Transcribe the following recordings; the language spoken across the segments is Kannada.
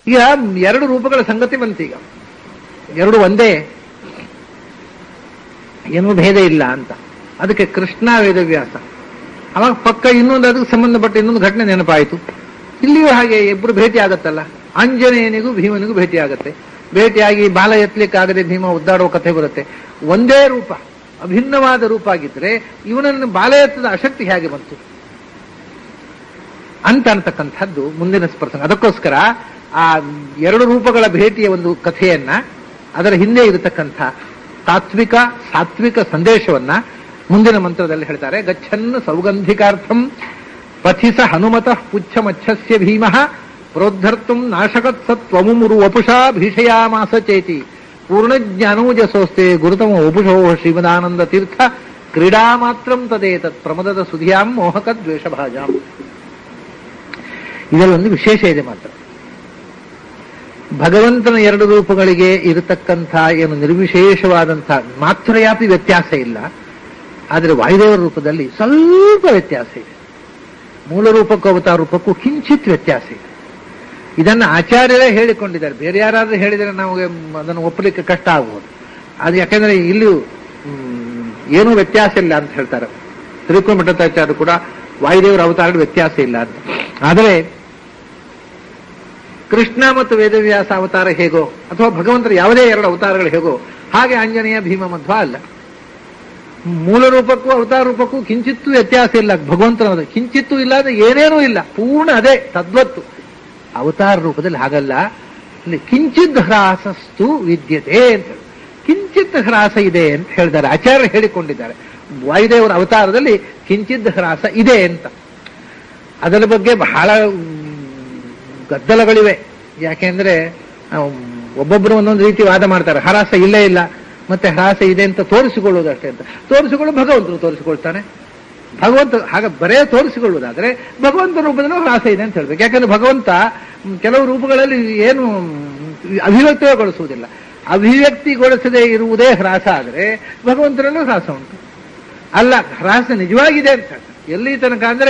ಈಗ ಎರಡು ರೂಪಗಳ ಸಂಗತಿ ಬಂತೀಗ ಎರಡು ಒಂದೇ ಏನೂ ಭೇದ ಇಲ್ಲ ಅಂತ ಅದಕ್ಕೆ ಕೃಷ್ಣ ವೇದವ್ಯಾಸ ಅವಾಗ ಪಕ್ಕ ಇನ್ನೊಂದು ಅದಕ್ಕೆ ಸಂಬಂಧಪಟ್ಟ ಇನ್ನೊಂದು ಘಟನೆ ನೆನಪಾಯಿತು ಇಲ್ಲಿಯೂ ಹಾಗೆ ಇಬ್ರು ಭೇಟಿ ಆಗತ್ತಲ್ಲ ಆಂಜನೇಯನಿಗೂ ಭೀಮನಿಗೂ ಭೇಟಿ ಆಗತ್ತೆ ಭೇಟಿಯಾಗಿ ಬಾಲ ಎತ್ತಲಿಕ್ಕಾಗದೆ ಭೀಮ ಉದ್ದಾಡೋ ಕಥೆ ಬರುತ್ತೆ ಒಂದೇ ರೂಪ ಅಭಿನ್ನವಾದ ರೂಪ ಆಗಿದ್ರೆ ಇವನನ್ನು ಬಾಲ ಎತ್ತದ ಅಶಕ್ತಿ ಹೇಗೆ ಬಂತು ಅಂತ ಅಂತಕ್ಕಂಥದ್ದು ಮುಂದಿನ ಪ್ರಸಂಗ ಅದಕ್ಕೋಸ್ಕರ ಆ ಎರಡು ರೂಪಗಳ ಭೇಟಿಯ ಒಂದು ಕಥೆಯನ್ನ ಅದರ ಹಿಂದೆ ಇರತಕ್ಕಂಥ ತಾತ್ವಿಕ ಸಾತ್ವಿಕ ಸಂದೇಶವನ್ನ ಮುಂದಿನ ಮಂತ್ರದಲ್ಲಿ ಹೇಳ್ತಾರೆ ಗಚ್ಚನ್ ಸೌಗಂಧಿಕಾರ್ಥಂ ಪಥಿಸ ಹನುಮತಃ ಪುಚ್ಛಮಚ್ಛಸ್ಯ ಭೀಮಃ ಪ್ರೋದ್ಧರ್ತುಂ ನಾಶಕತ್ ಸತ್ವಮುರು ವಪುಷಾ ಭೀಷಯಾಮಾಸ ಚೇತಿ ಪೂರ್ಣಜ್ಞಾನೋಜಸೋಸ್ತೆ ಗುರುತಮ ವಪುಷೋ ಶ್ರೀಮದಾನಂದ ತೀರ್ಥ ಕ್ರೀಡಾ ಮಾತ್ರಂ ತದೇತತ್ ಪ್ರಮದದ ಸುಧಿಯಾಂ ಮೋಹಕ ದ್ವೇಷಭಾಜಾಂ ಇದರಲ್ಲೊಂದು ವಿಶೇಷ ಇದೆ ಮಾತ್ರ ಭಗವಂತನ ಎರಡು ರೂಪಗಳಿಗೆ ಇರತಕ್ಕಂಥ ಏನು ನಿರ್ವಿಶೇಷವಾದಂಥ ಮಾತ್ರಯಾಪಿ ವ್ಯತ್ಯಾಸ ಇಲ್ಲ ಆದರೆ ವಾಯುದೇವರ ರೂಪದಲ್ಲಿ ಸ್ವಲ್ಪ ವ್ಯತ್ಯಾಸ ಇದೆ ಮೂಲ ರೂಪಕ್ಕೂ ಅವತಾರ ರೂಪಕ್ಕೂ ಕಿಂಚಿತ್ ವ್ಯತ್ಯಾಸ ಇದೆ ಇದನ್ನು ಆಚಾರ್ಯರೇ ಹೇಳಿಕೊಂಡಿದ್ದಾರೆ ಬೇರೆ ಯಾರಾದ್ರೂ ಹೇಳಿದರೆ ನಮಗೆ ಅದನ್ನು ಒಪ್ಪಲಿಕ್ಕೆ ಕಷ್ಟ ಆಗ್ಬೋದು ಅದು ಯಾಕೆಂದ್ರೆ ಇಲ್ಲಿ ಮ್, ಏನೂ ವ್ಯತ್ಯಾಸ ಇಲ್ಲ ಅಂತ ಹೇಳ್ತಾರೆ ತ್ರಿಕೋಮಠಾಚಾರ್ಯರು ಕೂಡ ವಾಯುದೇವರ ಅವತಾರದ ವ್ಯತ್ಯಾಸ ಇಲ್ಲ ಅಂತ ಆದರೆ ಕೃಷ್ಣ ಮತ್ತು ವೇದವ್ಯಾಸ ಅವತಾರ ಹೇಗೋ ಅಥವಾ ಭಗವಂತರ ಯಾವುದೇ ಎರಡು ಅವತಾರಗಳು ಹೇಗೋ ಹಾಗೆ ಆಂಜನೇಯ ಭೀಮ ಮಧ್ವ ಅಲ್ಲ ಮೂಲ ರೂಪಕ್ಕೂ ಅವತಾರ ರೂಪಕ್ಕೂ ಕಿಂಚಿತ್ತೂ ವ್ಯತ್ಯಾಸ ಇಲ್ಲ ಭಗವಂತನ ಕಿಂಚಿತ್ತೂ ಇಲ್ಲ ಅಂದ್ರೆ ಏನೇನೂ ಇಲ್ಲ ಪೂರ್ಣ ಅದೇ ತದ್ವತ್ತು ಅವತಾರ ರೂಪದಲ್ಲಿ ಹಾಗಲ್ಲ ಇಲ್ಲಿ ಕಿಂಚಿತ್ ಹ್ರಾಸಸ್ತು ವಿದ್ಯತೆ ಅಂತ ಹೇಳಿ. ಕಿಂಚಿತ್ ಹ್ರಾಸ ಇದೆ ಅಂತ ಹೇಳಿದ್ದಾರೆ ಆಚಾರ್ಯ ಹೇಳಿಕೊಂಡಿದ್ದಾರೆ ವಾಯುದೇವರ ಅವತಾರದಲ್ಲಿ ಕಿಂಚಿತ್ ಹ್ರಾಸ ಇದೆ ಅಂತ ಅದರ ಬಗ್ಗೆ ಬಹಳ ಮ್, ಗದ್ದಲಗಳಿವೆ ಯಾಕೆಂದ್ರೆ ನಾವು ಒಬ್ಬೊಬ್ಬರು ಒಂದೊಂದು ರೀತಿ ವಾದ ಮಾಡ್ತಾರೆ ಹರಾಸ ಇಲ್ಲೇ ಇಲ್ಲ ಮತ್ತೆ ಹರಾಸ ಇದೆ ಅಂತ ತೋರಿಸಿಕೊಳ್ಳುವುದು ಅಷ್ಟೇ ಅಂತ ತೋರಿಸಿಕೊಳ್ಳು ಭಗವಂತನು ತೋರಿಸಿಕೊಳ್ತಾನೆ ಭಗವಂತ ಹಾಗೆ ಬರೇ ತೋರಿಸಿಕೊಳ್ಳುವುದಾದ್ರೆ ಭಗವಂತ ರೂಪದಲ್ಲೂ ಹ್ರಾಸ ಇದೆ ಅಂತ ಹೇಳ್ಬೇಕು ಯಾಕಂದ್ರೆ ಭಗವಂತ ಮ್, ಕೆಲವು ರೂಪಗಳಲ್ಲಿ ಏನು ಮ್, ಅಭಿವ್ಯಕ್ತಿಗೊಳಿಸುವುದಿಲ್ಲ ಅಭಿವ್ಯಕ್ತಿಗೊಳಿಸದೇ ಇರುವುದೇ ಹ್ರಾಸ ಆದರೆ ಭಗವಂತನಲ್ಲೂ ಹ್ರಾಸ ಉಂಟು ಅಲ್ಲ ಹ್ರಾಸ ನಿಜವಾಗಿದೆ ಅಂತ ಎಲ್ಲಿ ತನಕ ಅಂದ್ರೆ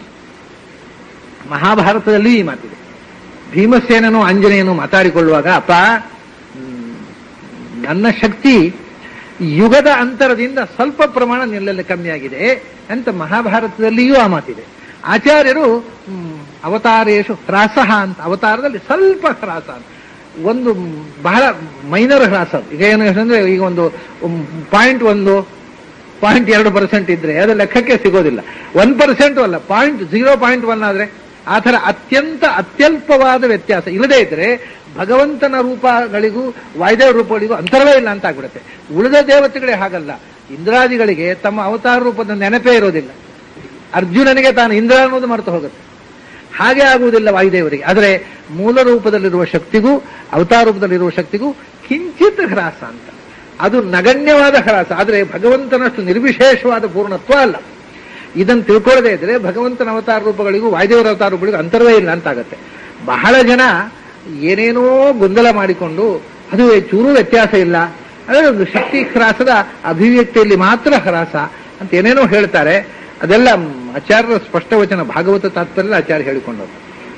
ಮಹಾಭಾರತದಲ್ಲಿ ಈ ಮಾತಿದೆ ಭೀಮಸೇನನು ಆಂಜನೇಯನು ಮಾತಾಡಿಕೊಳ್ಳುವಾಗ ಅಪ್ಪ ಹ್ಮ್, ನನ್ನ ಶಕ್ತಿ ಯುಗದ ಅಂತರದಿಂದ ಸ್ವಲ್ಪ ಪ್ರಮಾಣ ನಿಲ್ಲಲ್ಲಿ ಕಮ್ಮಿಯಾಗಿದೆ ಅಂತ ಮಹಾಭಾರತದಲ್ಲಿಯೂ ಆ ಮಾತಿದೆ ಆಚಾರ್ಯರು ಹ್ಮ್, ಅವತಾರೇಶು ಹ್ರಾಸಃ ಅಂತ ಅವತಾರದಲ್ಲಿ ಸ್ವಲ್ಪ ಹ್ರಾಸ ಅಂತ ಒಂದು ಬಹಳ ಮೈನರ್ ಹ್ರಾಸ ಅದು. ಈಗ ಏನು ಅಂದ್ರೆ ಈಗ ಒಂದು ಪಾಯಿಂಟ್ ಒಂದು ಪಾಯಿಂಟ್ ಎರಡು ಪರ್ಸೆಂಟ್ ಇದ್ರೆ ಅದು ಲೆಕ್ಕಕ್ಕೆ ಸಿಗೋದಿಲ್ಲ ಒನ್ ಪರ್ಸೆಂಟ್ ಅಲ್ಲ ಪಾಯಿಂಟ್ ಜೀರೋ ಪಾಯಿಂಟ್ ಒನ್ ಆದ್ರೆ ಆ ಥರ ಅತ್ಯಂತ ಅತ್ಯಲ್ಪವಾದ ವ್ಯತ್ಯಾಸ ಇಲ್ಲದೇ ಇದ್ರೆ ಭಗವಂತನ ರೂಪಗಳಿಗೂ ವಾಯುದೇವ ರೂಪಗಳಿಗೂ ಅಂತರವೇ ಇಲ್ಲ ಅಂತ ಆಗ್ಬಿಡುತ್ತೆ ಉಳಿದ ದೇವತೆಗಳೇ ಹಾಗಲ್ಲ ಇಂದ್ರಾದಿಗಳಿಗೆ ತಮ್ಮ ಅವತಾರ ರೂಪದ ನೆನಪೇ ಇರೋದಿಲ್ಲ ಅರ್ಜುನನಿಗೆ ತಾನು ಇಂದ್ರ ಅನ್ನೋದು ಮರೆತು ಹೋಗುತ್ತೆ ಹಾಗೆ ಆಗುವುದಿಲ್ಲ ವಾಯುದೇವರಿಗೆ ಆದರೆ ಮೂಲ ರೂಪದಲ್ಲಿರುವ ಶಕ್ತಿಗೂ ಅವತಾರ ರೂಪದಲ್ಲಿರುವ ಶಕ್ತಿಗೂ ಕಿಂಚಿತ್ ಹ್ರಾಸ ಅಂತ ಅದು ನಗಣ್ಯವಾದ ಹ್ರಾಸ ಆದರೆ ಭಗವಂತನಷ್ಟು ನಿರ್ವಿಶೇಷವಾದ ಪೂರ್ಣತ್ವ ಅಲ್ಲ ಇದನ್ನು ತಿಳ್ಕೊಳ್ಳದೆ ಇದ್ರೆ ಭಗವಂತನ ಅವತಾರ ರೂಪಗಳಿಗೂ ವಾಯುದೇವರ ಅವತಾರ ರೂಪಗಳಿಗೂ ಅಂತರವೇ ಇಲ್ಲ ಅಂತಾಗತ್ತೆ ಬಹಳ ಜನ ಏನೇನೋ ಗೊಂದಲ ಮಾಡಿಕೊಂಡು ಅದು ಚೂರು ವ್ಯತ್ಯಾಸ ಇಲ್ಲ ಅದೇ ಒಂದು ಶಕ್ತಿ ಹ್ರಾಸದ ಅಭಿವ್ಯಕ್ತಿಯಲ್ಲಿ ಮಾತ್ರ ಹ್ರಾಸ ಅಂತ ಏನೇನೋ ಹೇಳ್ತಾರೆ ಅದೆಲ್ಲ ಆಚಾರ್ಯರ ಸ್ಪಷ್ಟ ವಚನ ಭಾಗವತ ತಾತ್ಪರ್ಯ ಆಚಾರ್ಯ ಹೇಳಿಕೊಂಡರು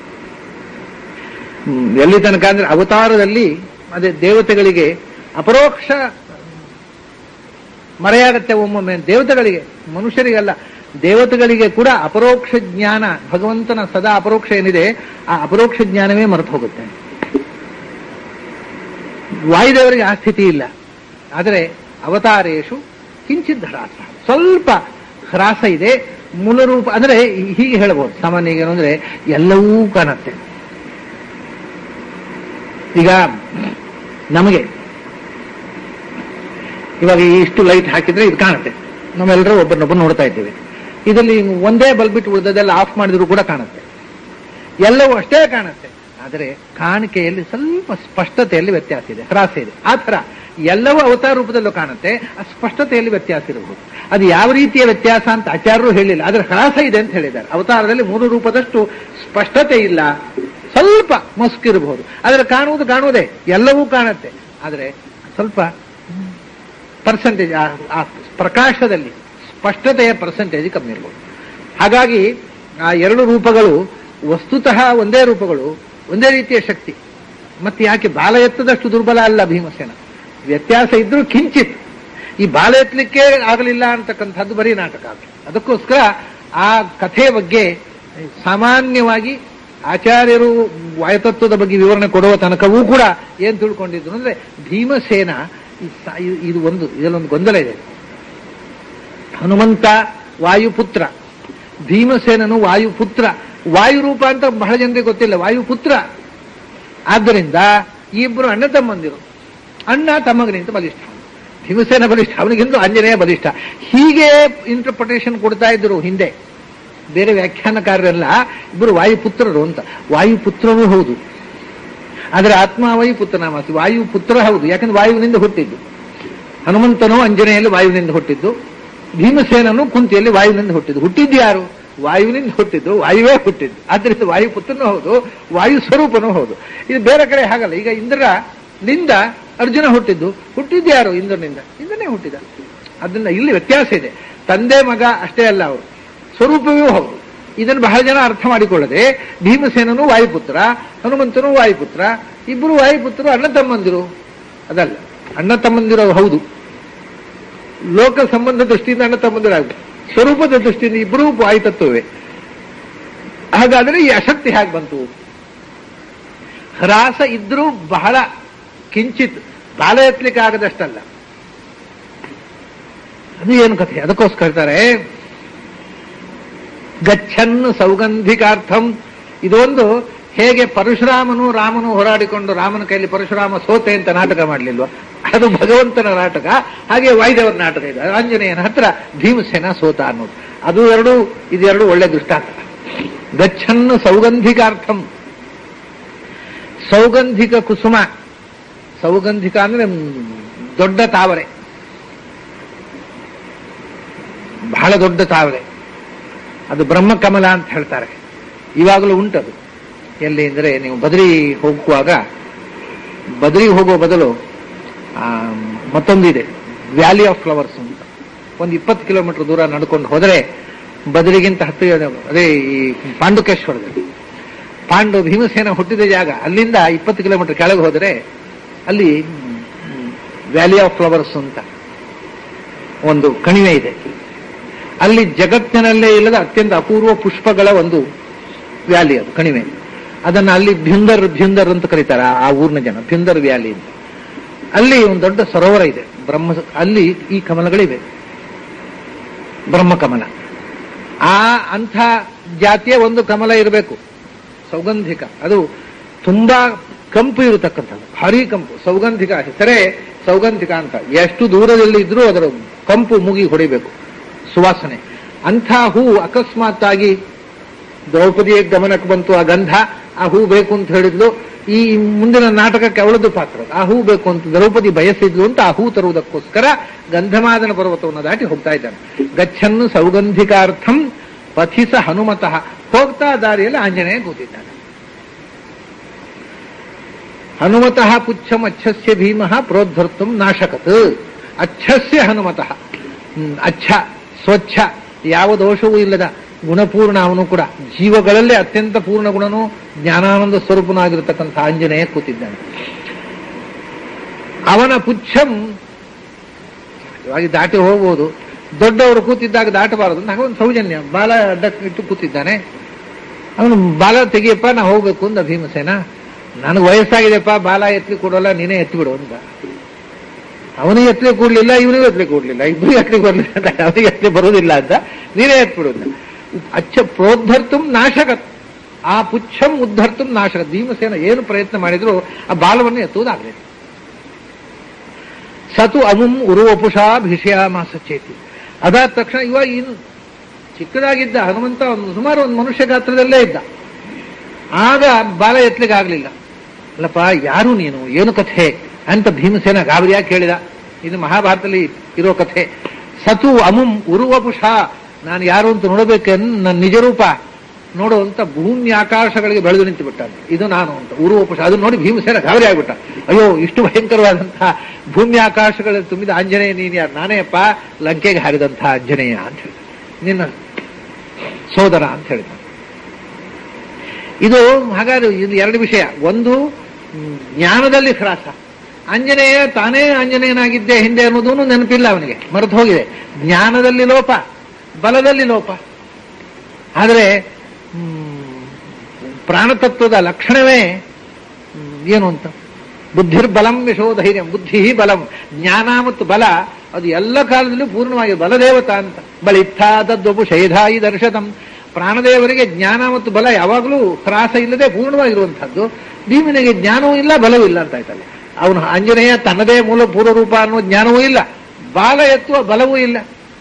ಹ್ಮ್, ಎಲ್ಲಿ ತನಕ ಅಂದ್ರೆ ಅವತಾರದಲ್ಲಿ ಅದೇ ದೇವತೆಗಳಿಗೆ ಅಪರೋಕ್ಷ ಮರೆಯಾಗತ್ತೆ ಒಮ್ಮೊಮ್ಮೆ ದೇವತೆಗಳಿಗೆ ಮನುಷ್ಯರಿಗಲ್ಲ ದೇವತೆಗಳಿಗೆ ಕೂಡ ಅಪರೋಕ್ಷ ಜ್ಞಾನ ಭಗವಂತನ ಸದಾ ಅಪರೋಕ್ಷ ಏನಿದೆ ಆ ಅಪರೋಕ್ಷ ಜ್ಞಾನವೇ ಮರೆತು ಹೋಗುತ್ತೆ ವಾಯುದೇವರಿಗೆ ಆ ಸ್ಥಿತಿ ಇಲ್ಲ ಆದರೆ ಅವತಾರೇಶು ಕಿಂಚಿತ್ ಹ್ರಾಸ ಸ್ವಲ್ಪ ಹ್ರಾಸ ಇದೆ ಮೂಲ ರೂಪ ಅಂದ್ರೆ ಹೀಗೆ ಹೇಳ್ಬೋದು ಸಾಮಾನ್ಯ ಏನು ಅಂದ್ರೆ ಎಲ್ಲವೂ ಕಾಣುತ್ತೆ ಈಗ ನಮಗೆ ಇವಾಗ ಇಷ್ಟು ಲೈಟ್ ಹಾಕಿದ್ರೆ ಇದು ಕಾಣುತ್ತೆ ನಾವೆಲ್ಲರೂ ಒಬ್ಬರನ್ನೊಬ್ಬರು ನೋಡ್ತಾ ಇದ್ದೇವೆ ಇದರಲ್ಲಿ ಒಂದೇ ಬಲ್ಬ್ ಬಿಟ್ಟು ಉಳಿದದೆಲ್ಲ ಆಫ್ ಮಾಡಿದ್ರು ಕೂಡ ಕಾಣುತ್ತೆ ಎಲ್ಲವೂ ಅಷ್ಟೇ ಕಾಣುತ್ತೆ ಆದರೆ ಕಾಣಿಕೆಯಲ್ಲಿ ಸ್ವಲ್ಪ ಸ್ಪಷ್ಟತೆಯಲ್ಲಿ ವ್ಯತ್ಯಾಸ ಇದೆ ಹ್ರಾಸ ಇದೆ ಆ ಥರ ಎಲ್ಲವೂ ಅವತಾರ ರೂಪದಲ್ಲೂ ಕಾಣುತ್ತೆ ಆ ಸ್ಪಷ್ಟತೆಯಲ್ಲಿ ವ್ಯತ್ಯಾಸ ಇರಬಹುದು ಅದು ಯಾವ ರೀತಿಯ ವ್ಯತ್ಯಾಸ ಅಂತ ಆಚಾರ್ಯರು ಹೇಳಿಲ್ಲ ಆದರೆ ಹ್ರಾಸ ಇದೆ ಅಂತ ಹೇಳಿದ್ದಾರೆ ಅವತಾರದಲ್ಲಿ ಮೂರು ರೂಪದಷ್ಟು ಸ್ಪಷ್ಟತೆ ಇಲ್ಲ ಸ್ವಲ್ಪ ಮಸ್ಕಿರಬಹುದು ಆದರೆ ಕಾಣುವುದು ಕಾಣುವುದೇ ಎಲ್ಲವೂ ಕಾಣುತ್ತೆ ಆದರೆ ಸ್ವಲ್ಪ ಪರ್ಸೆಂಟೇಜ್ ಆ ಪ್ರಕಾಶದಲ್ಲಿ ಸ್ಪಷ್ಟತೆಯ ಪರ್ಸೆಂಟೇಜ್ ಕಮ್ಮಿ ಇರ್ಬೋದು ಹಾಗಾಗಿ ಆ ಎರಡು ರೂಪಗಳು ವಸ್ತುತಃ ಒಂದೇ ರೂಪಗಳು ಒಂದೇ ರೀತಿಯ ಶಕ್ತಿ ಮತ್ತೆ ಯಾಕೆ ಬಾಲ ಎತ್ತದಷ್ಟು ದುರ್ಬಲ ಅಲ್ಲ ಭೀಮಸೇನ ವ್ಯತ್ಯಾಸ ಇದ್ರೂ ಕಿಂಚಿತ್ ಈ ಬಾಲ ಎತ್ತಲಿಕ್ಕೆ ಆಗಲಿಲ್ಲ ಅಂತಕ್ಕಂಥದ್ದು ಬರೀ ನಾಟಕ ಅದು. ಅದಕ್ಕೋಸ್ಕರ ಆ ಕಥೆಯ ಬಗ್ಗೆ ಸಾಮಾನ್ಯವಾಗಿ ಆಚಾರ್ಯರು ವಾಯತತ್ವದ ಬಗ್ಗೆ ವಿವರಣೆ ಕೊಡುವ ತನಕವೂ ಕೂಡ ಏನ್ ತಿಳ್ಕೊಂಡಿದ್ರು ಅಂದ್ರೆ ಭೀಮಸೇನ ಈ ಸ- ಇದು- ಇದು ಒಂದು ಇದರಲ್ಲೊಂದು ಗೊಂದಲ ಇದೆ ಹನುಮಂತ ವಾಯುಪುತ್ರ ಭೀಮಸೇನನು ವಾಯುಪುತ್ರ ವಾಯುರೂಪ ಅಂತ ಬಹಳ ಜನರಿಗೆ ಗೊತ್ತಿಲ್ಲ ವಾಯುಪುತ್ರ ಆದ್ದರಿಂದ ಈ ಇಬ್ಬರು ಅಣ್ಣ ತಮ್ಮಂದಿರು ಅಣ್ಣ ತಮ್ಮಗನಿಂತ ಬಲಿಷ್ಠ ಭೀಮಸೇನ ಬಲಿಷ್ಠ ಅವನಿಗಿಂತ ಆಂಜನೇಯ ಬಲಿಷ್ಠ ಹೀಗೆ ಇಂಟರ್ಪ್ರಿಟೇಷನ್ ಕೊಡ್ತಾ ಇದ್ರು ಹಿಂದೆ ಬೇರೆ ವ್ಯಾಖ್ಯಾನಕಾರರೆಲ್ಲ ಇಬ್ಬರು ವಾಯುಪುತ್ರರು ಅಂತ ವಾಯುಪುತ್ರನೂ ಹೌದು ಆದರೆ ಆತ್ಮ ವಾಯುಪುತ್ರನಾಮಾಸಿ ವಾಯುಪುತ್ರ ಹೌದು ಯಾಕಂದ್ರೆ ವಾಯುವಿನಿಂದ ಹುಟ್ಟಿದ್ದು ಹನುಮಂತನು ಅಂಜನೆಯಲ್ಲಿ ವಾಯುವಿನಿಂದ ಹುಟ್ಟಿದ್ದು ಭೀಮಸೇನನು ಕುಂತಿಯಲ್ಲಿ ವಾಯುವಿನಿಂದ ಹುಟ್ಟಿದ್ದು ಹುಟ್ಟಿದ್ದು ಯಾರು ವಾಯುವಿನಿಂದ ಹುಟ್ಟಿದ್ದು ವಾಯುವೇ ಹುಟ್ಟಿದ್ದು ಆದ್ದರಿಂದ ವಾಯುಪುತ್ರನೂ ಹೌದು ವಾಯು ಸ್ವರೂಪನೂ ಹೌದು ಇದು ಬೇರೆ ಕಡೆ ಹಾಗಲ್ಲ ಈಗ ಇಂದ್ರನಿಂದ ಅರ್ಜುನ ಹುಟ್ಟಿದ್ದು ಹುಟ್ಟಿದ್ದು ಯಾರು ಇಂದ್ರನಿಂದ ಇಂದ್ರನೇ ಹುಟ್ಟಿದ ಅದರಿಂದ ಇಲ್ಲಿ ವ್ಯತ್ಯಾಸ ಇದೆ ತಂದೆ ಮಗ ಅಷ್ಟೇ ಅಲ್ಲ ಅವರು ಸ್ವರೂಪವೂ ಹೌದು ಇದನ್ನು ಬಹಳ ಜನ ಅರ್ಥ ಮಾಡಿಕೊಳ್ಳದೆ ಭೀಮಸೇನನು ವಾಯುಪುತ್ರ ಹನುಮಂತನು ವಾಯುಪುತ್ರ ಇಬ್ಬರು ವಾಯುಪುತ್ರರು ಅಣ್ಣ ತಮ್ಮಂದಿರು ಅದಲ್ಲ ಅಣ್ಣ ತಮ್ಮಂದಿರು ಹೌದು ಲೋಕ ಸಂಬಂಧ ದೃಷ್ಟಿಯಿಂದ ಅಣ್ಣ ತಮ್ಮಂದಿರಾಗ ಸ್ವರೂಪದ ದೃಷ್ಟಿಯಿಂದ ಇಬ್ಬರೂ ವಾಯುತತ್ವವೇ ಹಾಗಾದ್ರೆ ಈ ಅಶಕ್ತಿ ಹೇಗೆ ಬಂತು ಹ್ರಾಸ ಇದ್ರೂ ಬಹಳ ಕಿಂಚಿತ್ ಬಾಲ ಎತ್ತಲಿಕ್ಕೆ ಆಗದಷ್ಟಲ್ಲ ಅದು ಏನು ಕಥೆ ಅದಕ್ಕೋಸ್ಕರ ಹೇಳ್ತಾರೆ ಗಚ್ಚನ್ ಸೌಗಂಧಿಕಾರ್ಥಂ ಇದೊಂದು ಹೇಗೆ ಪರಶುರಾಮನು ರಾಮನು ಹೋರಾಡಿಕೊಂಡು ರಾಮನ ಕೈಯಲ್ಲಿ ಪರಶುರಾಮ ಸೋತೆ ಅಂತ ನಾಟಕ ಮಾಡಲಿಲ್ವ ಅದು ಭಗವಂತನ ನಾಟಕ ಹಾಗೆ ವಾಯುದೇವರ ನಾಟಕ ಇದೆ ಆಂಜನೇಯನ ಹತ್ರ ಭೀಮಸೇನ ಸೋತ ಅನ್ನೋದು ಅದು ಎರಡು ಇದೆರಡು ಒಳ್ಳೆ ದೃಷ್ಟಾಂತ ಗಚ್ಚನ್ ಸೌಗಂಧಿಕಾರ್ಥಂ ಸೌಗಂಧಿಕ ಕುಸುಮ ಸೌಗಂಧಿಕ ಅಂದ್ರೆ ಮ್, ದೊಡ್ಡ ತಾವರೆ ಬಹಳ ದೊಡ್ಡ ತಾವರೆ ಅದು ಬ್ರಹ್ಮಕಮಲ ಅಂತ ಹೇಳ್ತಾರೆ ಇವಾಗಲೂ ಉಂಟದು ಎಲ್ಲಿ ಅಂದರೆ ನೀವು ಬದರಿ ಹೋಗುವಾಗ ಬದರಿ ಹೋಗೋ ಬದಲು ಆ, ಮತ್ತೊಂದಿದೆ ವ್ಯಾಲಿ ಆಫ್ ಫ್ಲವರ್ಸ್ ಅಂತ ಒಂದು ಇಪ್ಪತ್ತು ಕಿಲೋಮೀಟರ್ ದೂರ ನಡ್ಕೊಂಡು ಹೋದರೆ ಬದರಿಗಿಂತ ಹತ್ತು ಅದೇ ಈ ಪಾಂಡುಕೇಶ್ವರದಲ್ಲಿ ಪಾಂಡು ಭೀಮಸೇನ ಹುಟ್ಟಿದ ಜಾಗ ಅಲ್ಲಿಂದ ಇಪ್ಪತ್ತು ಕಿಲೋಮೀಟರ್ ಕೆಳಗೆ ಹೋದರೆ ಅಲ್ಲಿ ವ್ಯಾಲಿ ಆಫ್ ಫ್ಲವರ್ಸ್ ಅಂತ ಒಂದು ಕಣಿವೆ ಇದೆ ಅಲ್ಲಿ ಜಗತ್ತಿನಲ್ಲೇ ಇಲ್ಲದ ಅತ್ಯಂತ ಅಪೂರ್ವ ಪುಷ್ಪಗಳ ಒಂದು ವ್ಯಾಲಿ ಅದು ಕಣಿವೆ ಅದನ್ನ ಅಲ್ಲಿ ಭ್ಯುಂದರ್ ಭ್ಯುಂದರ್ ಅಂತ ಕರೀತಾರೆ ಆ- ಆ ಊರಿನ ಜನ ಭ್ಯುಂದರ್ ವ್ಯಾಲಿ ಅಂತ ಅಲ್ಲಿ ಒಂದು ದೊಡ್ಡ ಸರೋವರ ಇದೆ ಬ್ರಹ್ಮ ಅಲ್ಲಿ ಈ ಕಮಲಗಳಿವೆ ಬ್ರಹ್ಮಕಮಲ ಆ ಅಂಥ ಜಾತಿಯ ಒಂದು ಕಮಲ ಇರಬೇಕು ಸೌಗಂಧಿಕ ಅದು ತುಂಬಾ ಕಂಪು ಇರತಕ್ಕಂಥದ್ದು ಭಾರಿ ಕಂಪು ಸೌಗಂಧಿಕ ಹೆಸರೇ ಸೌಗಂಧಿಕ ಅಂತ ಎಷ್ಟು ದೂರದಲ್ಲಿ ಇದ್ರೂ ಅದರ ಕಂಪು ಮುಗಿ ಹೊಡಿಬೇಕು ಸುವಾಸನೆ ಅಂಥ ಹೂ ಅಕಸ್ಮಾತ್ ಆಗಿ ದ್ರೌಪದಿಯ ಗಮನಕ್ಕೆ ಬಂತು ಆ ಗಂಧ ಆ ಹೂ ಬೇಕು ಅಂತ ಹೇಳಿದ್ಲು ಈ ಮುಂದಿನ ನಾಟಕಕ್ಕೆ ಅವಳದ್ದು ಪಾತ್ರ ಆ ಹೂ ಬೇಕು ಅಂತ ದ್ರೌಪದಿ ಬಯಸಿದ್ಲು ಅಂತ ಆ ಹೂ ತರುವುದಕ್ಕೋಸ್ಕರ ಗಂಧಮಾದನ ಪರ್ವತವನ್ನು ದಾಟಿ ಹೋಗ್ತಾ ಇದ್ದಾನೆ ಗಚ್ಚನ್ನು ಸೌಗಂಧಿಕಾರ್ಥಂ ಪಥಿಸ ಹನುಮತಃ ಹೋಗ್ತಾ ದಾರಿಯಲ್ಲಿ ಆಂಜನೇಯ ಕೂತಿದ್ದಾನೆ ಹನುಮತಃ ಪುಚ್ಛಂ ಅಚ್ಛಸ್ಯ ಭೀಮಃ ಪ್ರೋದ್ಧರ್ತುಂ ನಾಶಕತ್ ಅಚ್ಛಸ್ಯ ಹನುಮತಃ ಹ್ಮ್, ಅಚ್ಛ ಸ್ವಚ್ಛ ಯಾವ ದೋಷವೂ ಇಲ್ಲದ ಗುಣಪೂರ್ಣ ಅವನು ಕೂಡ ಜೀವಗಳಲ್ಲೇ ಅತ್ಯಂತ ಪೂರ್ಣ ಗುಣನು ಜ್ಞಾನಾನಂದ ಸ್ವರೂಪನಾಗಿರತಕ್ಕಂಥ ಆಂಜನೇಯ ಕೂತಿದ್ದಾನೆ ಅವನ ಪುಚ್ಛಂ ಇವಾಗ ದಾಟಿ ಹೋಗ್ಬೋದು ದೊಡ್ಡವರು ಕೂತಿದ್ದಾಗ ದಾಟಬಾರದು ಅಂತ ಹಾಗೆ ಒಂದು ಸೌಜನ್ಯ ಬಾಲ ಅಡ್ಡಕ್ಕೆ ಇಟ್ಟು ಕೂತಿದ್ದಾನೆ ಅವನು ಬಾಲ ತೆಗಿಯಪ್ಪ ನಾ ಹೋಗ್ಬೇಕು ಅಂದ ಭೀಮಸೇನ ನನಗೆ ವಯಸ್ಸಾಗಿದೆಪ್ಪ ಬಾಲ ಎತ್ಲಿ ಕೊಡೋಲ್ಲ ನೀನೇ ಎತ್ತಿ ಬಿಡು ಅಂತ ಅವನು ಎತ್ತಲಿ ಕೂಡ್ಲಿಲ್ಲ ಇವನಿಗೂ ಎತ್ತಲಿ ಕೂಡ್ಲಿಲ್ಲ ಇಬ್ರು ಎತ್ತಲಿ ಕೊಡ್ಲಿಲ್ಲ ಅಂತ ಅವನಿಗೆ ಎತ್ತಲಿ ಬರೋದಿಲ್ಲ ಅಂತ ನೀನೇ ಎತ್ಬಿಡು ಅಂತ ಅಚ್ಚ ಪ್ರೋದ್ಧರ್ತುಂ ನಾಶಕತ್ ಆ ಪುಚ್ಛಂ ಉದ್ಧರ್ತುಂ ನಾಶಕತ್ ಭೀಮಸೇನ ಏನು ಪ್ರಯತ್ನ ಮಾಡಿದ್ರು ಆ ಬಾಲವನ್ನು ಎತ್ತುವುದಾಗಲಿಲ್ಲ ಸತು ಅಮುಂ ಉರುವಪುಷಾ ಭಿಷಯಾಮಾಸ ಚೇತಿ ಅದಾದ ತಕ್ಷಣ ಇವಾಗ ಇನ್ನು ಚಿಕ್ಕದಾಗಿದ್ದ ಹನುಮಂತ ಒಂದು ಸುಮಾರು ಒಂದು ಮನುಷ್ಯ ಗಾತ್ರದಲ್ಲೇ ಇದ್ದ ಆಗ ಬಾಲ ಎತ್ತಲಿಕ್ಕೆ ಆಗ್ಲಿಲ್ಲ ಅಲ್ಲಪ್ಪ ಯಾರು ನೀನು ಏನು ಕಥೆ ಅಂತ ಭೀಮಸೇನ ಗಾಬರಿಯಾಗಿ ಕೇಳಿದ ಇದು ಮಹಾಭಾರತದಲ್ಲಿ ಇರೋ ಕಥೆ ಸತು ಅಮುಂ ಉರುವಪುಷ ನಾನು ಯಾರು ಅಂತ ನೋಡಬೇಕನ್ ನನ್ನ ನಿಜ ರೂಪ ನೋಡು ಅಂತ ಭೂಮಿ ಆಕಾಶಗಳಿಗೆ ಬೆಳೆದು ನಿಂತು ಬಿಟ್ಟ ಇದು ನಾನು ಅಂತ ಉರುವಪುಷ ಅದು ನೋಡಿ ಭೀಮಸೇನ ಗಾಬರಿ ಆಗ್ಬಿಟ್ಟ ಅಯ್ಯೋ ಇಷ್ಟು ಭಯಂಕರವಾದಂತಹ ಭೂಮಿ ಆಕಾಶಗಳಲ್ಲಿ ತುಂಬಿದ ಆಂಜನೇಯ ನೀನು ಯಾರು ನಾನೇ ಅಪ್ಪ ಲಂಕೆಗೆ ಹಾರಿದಂತಹ ಆಂಜನೇಯ ಅಂತ ಹೇಳಿದ ನಿನ್ನ ಸೋದರ ಅಂತ ಹೇಳಿದ ಇದು ಹಾಗಾದ್ರೆ ಇದು ಎರಡು ವಿಷಯ ಒಂದು ಹ್ಮ್, ಜ್ಞಾನದಲ್ಲಿ ಹ್ರಾಸ ಆಂಜನೇಯ ತಾನೇ ಆಂಜನೇಯನಾಗಿದ್ದೆ ಹಿಂದೆ ಅನ್ನೋದೂ ನೆನಪಿಲ್ಲ ಅವನಿಗೆ ಮರೆತು ಹೋಗಿದೆ ಜ್ಞಾನದಲ್ಲಿ ಲೋಪ ಬಲದಲ್ಲಿ ಲೋಪ ಆದರೆ ಹ್ಮ್, ಪ್ರಾಣತತ್ವದ ಲಕ್ಷಣವೇ ಹ್ಮ್, ಏನು ಅಂತ ಬುದ್ಧಿರ್ಬಲಂ ಯಶೋಧೈರ್ಯ ಬುದ್ಧಿ ಬಲಂ ಜ್ಞಾನ ಮತ್ತು ಬಲ ಅದು ಎಲ್ಲ ಕಾಲದಲ್ಲೂ ಪೂರ್ಣವಾಗಿ ಬಲದೇವತಾ ಅಂತ ಬಳಿತ್ಥಾದದ್ವಪು ಶೈಧಾಯಿ ದರ್ಶನಂ ಪ್ರಾಣದೇವರಿಗೆ ಜ್ಞಾನ ಮತ್ತು ಬಲ ಯಾವಾಗಲೂ ಹ್ರಾಸ ಇಲ್ಲದೆ ಪೂರ್ಣವಾಗಿರುವಂಥದ್ದು ಭೀಮನಿಗೆ ಜ್ಞಾನವೂ ಇಲ್ಲ ಬಲವೂ ಇಲ್ಲ ಅಂತ ಆಯ್ತಲ್ಲ ಅವನು ಆಂಜನೇಯ ತನ್ನದೇ ಮೂಲ ಪೂರ್ವ ರೂಪ ಅನ್ನೋ ಜ್ಞಾನವೂ ಇಲ್ಲ ಬಾಲ ಎತ್ತುವ ಬಲವೂ ಇಲ್ಲ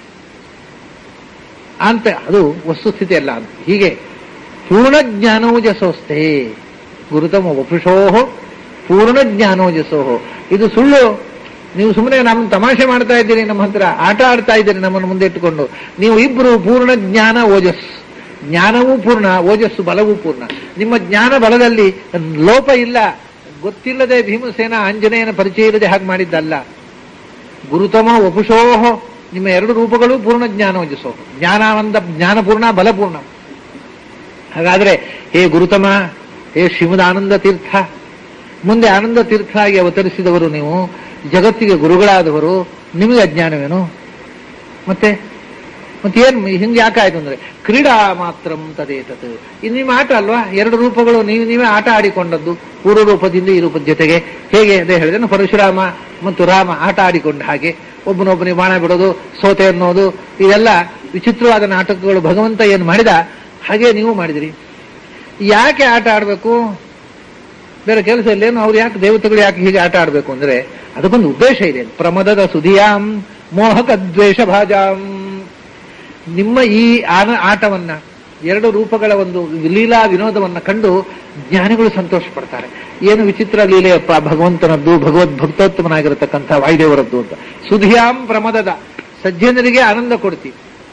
ಅಂತ ಅದು ವಸ್ತುಸ್ಥಿತಿ ಅಲ್ಲ ಅಂತ ಹೀಗೆ ಪೂರ್ಣ ಜ್ಞಾನೋಜಸೋಸ್ತೆ ಗುರುತಮ ವಪುಷೋಹೋ ಪೂರ್ಣ ಜ್ಞಾನೋಜಸೋಹೋ ಇದು ಸುಳ್ಳು ನೀವು ಸುಮ್ಮನೆ ನಮ್ಮ ತಮಾಷೆ ಮಾಡ್ತಾ ಇದ್ದೀರಿ ನಮ್ಮ ಹತ್ರ ಆಟ ಆಡ್ತಾ ಇದ್ದೀರಿ ನಮ್ಮನ್ನು ಮುಂದೆ ಇಟ್ಟುಕೊಂಡು ನೀವು ಇಬ್ರು ಪೂರ್ಣ ಜ್ಞಾನ ಓಜಸ್ ಜ್ಞಾನವೂ ಪೂರ್ಣ ಓಜಸ್ಸು ಬಲವೂ ಪೂರ್ಣ ನಿಮ್ಮ ಜ್ಞಾನ ಬಲದಲ್ಲಿ ಲೋಪ ಇಲ್ಲ ಗೊತ್ತಿಲ್ಲದೆ ಭೀಮಸೇನ ಆಂಜನೇಯನ ಪರಿಚಯ ಇಲ್ಲದೆ ಹಾಗೆ ಮಾಡಿದ್ದಲ್ಲ ಗುರುತಮ ವಪುಷೋಹೋ ನಿಮ್ಮ ಎರಡು ರೂಪಗಳು ಪೂರ್ಣ ಜ್ಞಾನೋಜಸೋ ಜ್ಞಾನಾನಂದ ಜ್ಞಾನಪೂರ್ಣ ಬಲಪೂರ್ಣ ಹಾಗಾದ್ರೆ ಹೇ ಗುರುತಮ ಹೇ ಶ್ರೀಮದ್ ಆನಂದ ತೀರ್ಥ ಮುಂದೆ ಆನಂದ ತೀರ್ಥ ಆಗಿ ಅವತರಿಸಿದವರು ನೀವು ಜಗತ್ತಿಗೆ ಗುರುಗಳಾದವರು ನಿಮಗೆ ಅಜ್ಞಾನವೇನು ಮತ್ತೆ ಮತ್ತೆ ಏನ್ ಹಿಂಗೆ ಯಾಕಾಯ್ತು ಅಂದ್ರೆ ಕ್ರೀಡಾ ಮಾತ್ರಂ ತದೇತತ್ ಇದು ನಿಮ್ಮ ಆಟ ಅಲ್ವಾ ಎರಡು ರೂಪಗಳು ನೀವು ನೀವೇ ಆಟ ಆಡಿಕೊಂಡದ್ದು ಪೂರ್ವ ರೂಪದಿಂದ ಈ ರೂಪದ ಜೊತೆಗೆ ಹೇಗೆ ಅದೇ ಹೇಳಿದ್ರೆ ಪರಶುರಾಮ ಮತ್ತು ರಾಮ ಆಟ ಆಡಿಕೊಂಡ ಹಾಗೆ ಒಬ್ಬನೊಬ್ಬನಿಗೆ ಬಾಣ ಬಿಡೋದು ಸೋತೆ ಅನ್ನೋದು ಇದೆಲ್ಲ ವಿಚಿತ್ರವಾದ ನಾಟಕಗಳು ಭಗವಂತ ಏನು ಮಾಡಿದ ಹಾಗೆ ನೀವು ಮಾಡಿದಿರಿ ಯಾಕೆ ಆಟ ಆಡಬೇಕು ಬೇರೆ ಕೆಲಸ ಇಲ್ಲೇನು ಅವ್ರು ಯಾಕೆ ದೇವತೆಗಳು ಯಾಕೆ ಹೀಗೆ ಆಟ ಆಡಬೇಕು ಅಂದ್ರೆ ಅದಕ್ಕೊಂದು ಉದ್ದೇಶ ಇದೆ ಪ್ರಮದದ ಸುಧಿಯಾಂ ಮೋಹಕ ದ್ವೇಷ ಭಾಜಾಂ ನಿಮ್ಮ ಈ ಆನ ಆಟವನ್ನ ಎರಡು ರೂಪಗಳ ಒಂದು ಲೀಲಾ ವಿನೋದವನ್ನ ಕಂಡು ಜ್ಞಾನಿಗಳು ಸಂತೋಷ ಪಡ್ತಾರೆ ಏನು ವಿಚಿತ್ರ ಲೀಲೆಯಪ್ಪ ಭಗವಂತನದ್ದು ಭಗವದ್ ಭಕ್ತೋತ್ತಮನಾಗಿರತಕ್ಕಂಥ ವಾಯುದೇವರದ್ದು ಅಂತ ಸುಧಿಯಾಂ ಪ್ರಮದದ ಸಜ್ಜನರಿಗೆ ಆನಂದ ಕೊಡ್ತಿ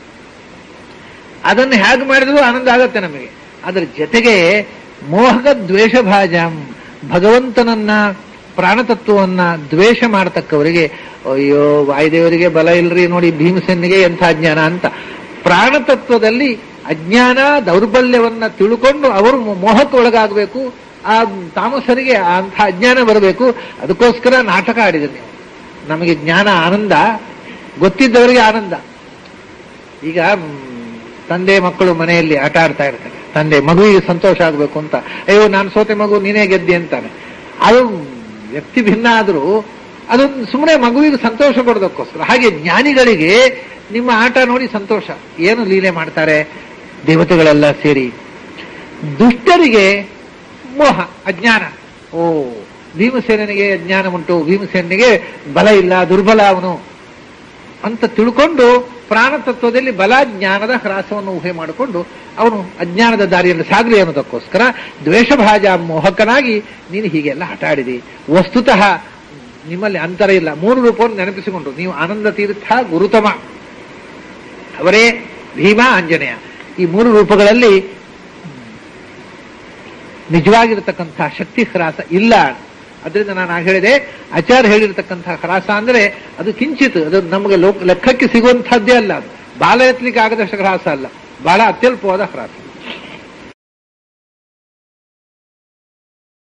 ಅದನ್ನು ಹೇಗೆ ಮಾಡಿದ್ರು ಆನಂದ ಆಗತ್ತೆ ನಮಗೆ ಅದರ ಜೊತೆಗೆ ಮೋಹಕ ದ್ವೇಷ ಭಾಜಾಂ ಭಗವಂತನನ್ನ ಪ್ರಾಣತತ್ವವನ್ನ ದ್ವೇಷ ಮಾಡತಕ್ಕವರಿಗೆ ಅಯ್ಯೋ ವಾಯುದೇವರಿಗೆ ಬಲ ಇಲ್ರಿ ನೋಡಿ ಭೀಮಸೇನಿಗೆ ಎಂಥ ಅಜ್ಞಾನ ಅಂತ ಪ್ರಾಣತತ್ವದಲ್ಲಿ ಅಜ್ಞಾನ ದೌರ್ಬಲ್ಯವನ್ನ ತಿಳ್ಕೊಂಡು ಅವರು ಮೋಹಕ್ಕೆ ಒಳಗಾಗಬೇಕು ಆ ತಾಮಸರಿಗೆ ಅಂಥ ಅಜ್ಞಾನ ಬರಬೇಕು ಅದಕ್ಕೋಸ್ಕರ ನಾಟಕ ಆಡಿದ್ರು ನೀವು ನಮಗೆ ಜ್ಞಾನ ಆನಂದ ಗೊತ್ತಿದ್ದವರಿಗೆ ಆನಂದ ಈಗ ಮ್, ತಂದೆ ಮಕ್ಕಳು ಮನೆಯಲ್ಲಿ ಆಟ ಆಡ್ತಾ ಇರ್ತಾರೆ ತಂದೆ ಮಗುವಿಗೆ ಸಂತೋಷ ಆಗಬೇಕು ಅಂತ ಅಯ್ಯೋ ನಾನು ಸೋತೆ ಮಗು ನೀನೇ ಗೆದ್ದೆ ಅಂತಾನೆ ಅದು ವ್ಯಕ್ತಿ ಭಿನ್ನ ಆದರೂ ಅದು ಸುಮ್ಮನೆ ಮಗುವಿಗೆ ಸಂತೋಷ ಕೊಡೋದಕ್ಕೋಸ್ಕರ ಹಾಗೆ ಜ್ಞಾನಿಗಳಿಗೆ ನಿಮ್ಮ ಆಟ ನೋಡಿ ಸಂತೋಷ ಏನು ಲೀಲೆ ಮಾಡ್ತಾರೆ ದೇವತೆಗಳೆಲ್ಲ ಸೇರಿ ದುಷ್ಟರಿಗೆ ಮೋಹ ಅಜ್ಞಾನ ಓ ಭೀಮಸೇನಿಗೆ ಅಜ್ಞಾನ ಉಂಟು ಭೀಮಸೇನಿಗೆ ಬಲ ಇಲ್ಲ ದುರ್ಬಲ ಅವನು ಅಂತ ತಿಳ್ಕೊಂಡು ಪ್ರಾಣತತ್ವದಲ್ಲಿ ಬಲ ಜ್ಞಾನದ ಹ್ರಾಸವನ್ನು ಊಹೆ ಮಾಡಿಕೊಂಡು ಅವನು ಅಜ್ಞಾನದ ದಾರಿಯಲ್ಲಿ ಸಾಗಲಿ ಅನ್ನೋದಕ್ಕೋಸ್ಕರ ದ್ವೇಷಭಾಜ ಮೋಹಕನಾಗಿ ನೀನು ಹೀಗೆಲ್ಲ ಆಟ ಆಡಿದಿ ವಸ್ತುತಃ ನಿಮ್ಮಲ್ಲಿ ಅಂತರ ಇಲ್ಲ ಮೂರು ರೂಪವನ್ನು ನೆನಪಿಸಿಕೊಂಡು ನೀವು ಆನಂದ ತೀರ್ಥ ಗುರುತಮ ಅವರೇ ಭೀಮ ಆಂಜನೇಯ ಈ ಮೂರು ರೂಪಗಳಲ್ಲಿ ನಿಜವಾಗಿರತಕ್ಕಂಥ ಶಕ್ತಿ ಹ್ರಾಸ ಇಲ್ಲ ಅದರಿಂದ ನಾನು ಆಗ ಹೇಳಿದೆ ಆಚಾರ್ಯ ಹೇಳಿರ್ತಕ್ಕಂಥ ಹ್ರಾಸ ಅಂದ್ರೆ ಅದು ಕಿಂಚಿತ್ ಅದು ನಮಗೆ ಲೋಕ ಲೆಕ್ಕಕ್ಕೆ ಸಿಗುವಂತಹದ್ದೇ ಅಲ್ಲ ಅದು ಬಾಲ ಎತ್ತಲಿಕ್ಕೆ ಆಗದಷ್ಟು ಹ್ರಾಸ ಅಲ್ಲ ಬಹಳ ಅತ್ಯಲ್ಪವಾದ ಹ್ರಾಸ